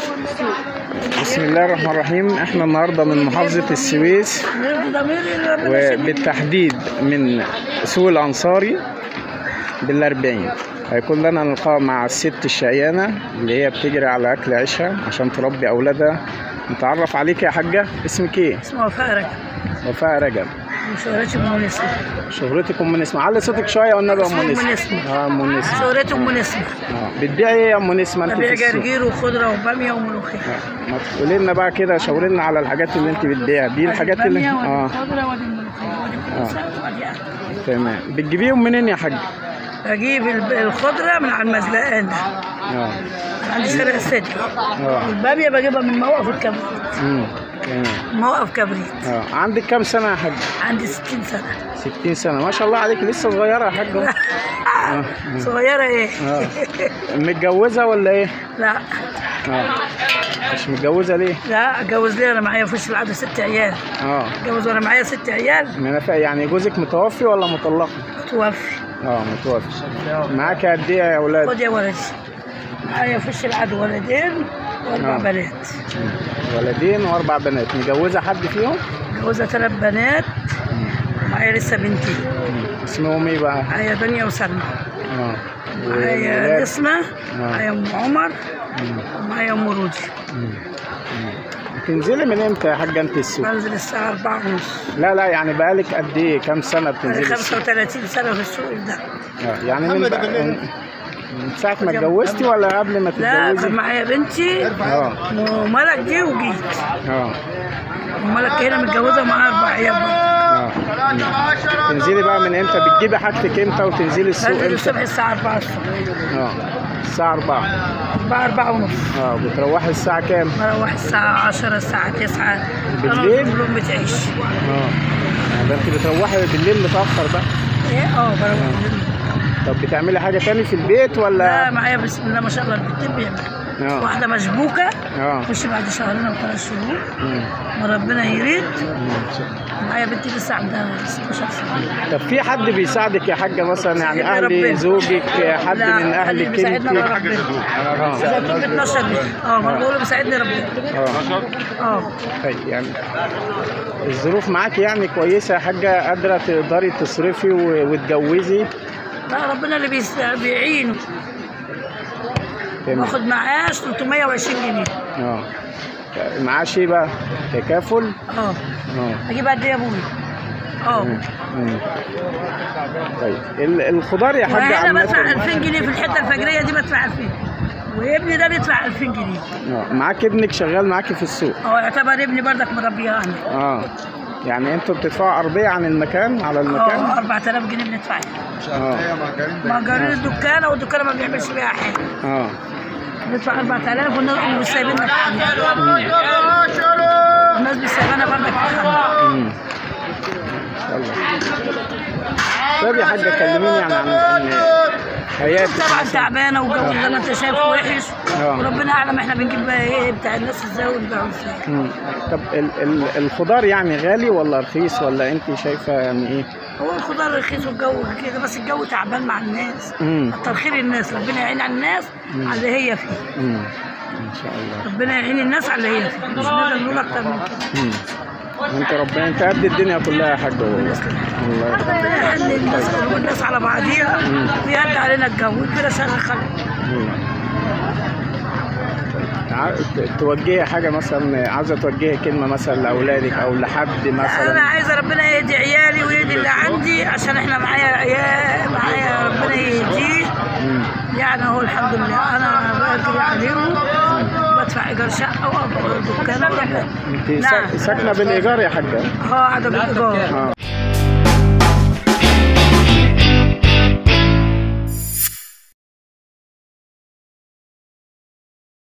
بسم الله الرحمن الرحيم احنا النهارده من محافظة السويس وبالتحديد من سوق الأنصاري بالأربعين هيكون لنا لقاء مع الست الشقيانة اللي هي بتجري على أكل عيشها عشان تربي أولادها نتعرف عليك يا حاجة اسمك ايه؟ اسمه وفاء رجب وفاء رجب وشهرتي ام نسمة شهرتك أم نسمة علي صوتك شوية والنبي يا أم اسمي أم نسمة نسمة. اه أم نسمة شهرتي ام نسمة اه بتبيعي ايه يا أم نسمة أنت في ببيع السوق؟ جرجير وخضرة وبامية وملوخية آه، ما تقولي لنا بقى كده شاوري لنا على الحاجات اللي انت بتبيعها دي الحاجات اللي البامية وادي اه الخضرة وادي الملوخية وادي الكوسة وادي أكل. تمام بتجيبيهم منين يا حاج؟ بجيب الب- الخضرة من على المزلقان ده اه عند شارع السدي اه والبامية بجيبها من موقف الكبريت امم تمام موقف كبريت اه عندك كام سنة يا حاج؟ عندي 60 سنة 60 سنة ما شاء الله عليك لسه صغيرة يا حاج اه صغيرة ايه؟ اه متجوزة ولا ايه؟ لا اه مش متجوزة ليه؟ لا اتجوز ليه انا معايا في وش العاده ست عيال اه اتجوز وانا معايا ست عيال ما انا فا- يعني جوزك متوفي ولا مطلقة؟ توفي اه متوفي معاك قد ايه يا اولاد؟ خد يا ولدي معايا في وش العدو ولدين واربع آه. بنات ولدين واربع بنات متجوزة حد فيهم؟ متجوزة ثلاث بنات معايا لسه بنتي اسمهم ايه بقى؟ معايا دنيا وسلمى اه معايا والولاد؟ نسمة معايا ام عمر مم. ومعايا ام رودي بتنزلي من امتى يا حاجه انت السوق؟ بنزل الساعة أربعة ونص لا لا يعني بقالك قد ايه كام سنه بقالي بتنزلي السوق؟ 35 سنة في السوق ده آه، يعني من, بقى من من ساعه ما اتجوزتي ولا قبل ما لا كان تتجوزي؟ معايا بنتي اه وملك دي وجيت اه وملك هنا متجوزة ومعاها أربع عيال برضه. اه مم. تنزلي بقى من امتى؟ بتجيبي حاجتك امتى وتنزلي السوق بنزل امتى؟ الصبح الساعة 4 الصبح اه الساعه 4 4 4 ونص اه بتروحي الساعه كام؟ بروح الساعة 10 الساعة 9 بالليل؟ أنا كلهم بتعيش اه يعني ده انت بتروحي بالليل متاخر بقى إيه اه بروح بالليل. طب بتعملي حاجه تاني في البيت لا ولا؟ معايا بسم الله ما شاء الله البنت بيعمل اه واحدة مشبوكة اه خش بعد شهرين أو ثلاث شهور مم. ما ربنا يريد مم. معايا بنتي لسه عندها 16 سنة طب في حد بيساعدك يا حاجه مثلا يعني بيساعدني اهلي ربنا. زوجك حد لا، من اللي اهلك بيساعدنا انت بقى ربنا اه إذا كنت 12 دي اه ما بقول بيساعدني ربنا اه اه طيب يعني الظروف معاك يعني كويسه يا حاجه قادره تقدري تصرفي و- وتجوزي لا ربنا اللي بيس- بيعينه تمام باخد معاش 320 جنيه اه معاش ايه بقى تكافل اه اه اجيب قد ايه يا ابويا؟ اه مم. مم. طيب ال- الخضار يا حاجه وانا بدفع عامه 2000 جنيه في الحته الفجريه دي بدفع 2000 وابني ده بيدفع 2000 جنيه اه معاك ابنك شغال معاكي في السوق هو يعتبر ابني بردك مربيه انا اه يعني انتوا بتدفعوا ارضيه عن المكان على المكان اه 4000 جنيه بندفع اه مأجرين الدكانه والدكانه ما بيعملش بيها حاجه اه ندفع 4000 والناس مش سايبيننا في حالنا الناس مش سايبانا بردك في حالنا امم ان شاء الله طيب يا حاجه كلميني يعني عن عن حياتك طبعا مثلاً. تعبانه والجو زي ما انت شايفه وحش آه. وربنا اعلم احنا بنجيب بقى ايه بتاع الناس ازاي ونبيعه ازاي مم. طب ال ال الخضار يعني غالي ولا رخيص ولا انت شايفه يعني ايه؟ هو الخضار رخيص والجو كده بس الجو تعبان مع الناس امم كتر خير الناس ربنا يعين على الناس مم. على اللي هي فيه امم ان شاء الله ربنا يعين الناس على اللي هي فيه مش نقدر نقول اكتر من كده امم انت ربنا انت قد الدنيا كلها يا حاج والله الله يرحمك. ربنا يحل الناس قلوب الناس على بعضيها ويهدي علينا الجو كده شغال خلق مم. ع- ت- توجهي حاجه مثلا عايزه توجهي كلمه مثلا لاولادك او لحد انا مثلا عايزه ربنا يهدي عيالي ويهدي اللي عندي عشان احنا معايا عيال معايا ربنا يهديه مم. يعني هو الحمد لله انا بجري عليهم بدفع ايجار شقه وأبقى دكان وربنا انت نعم. سا- ساكنه بالايجار يا حاجه اه قاعده بالايجار اه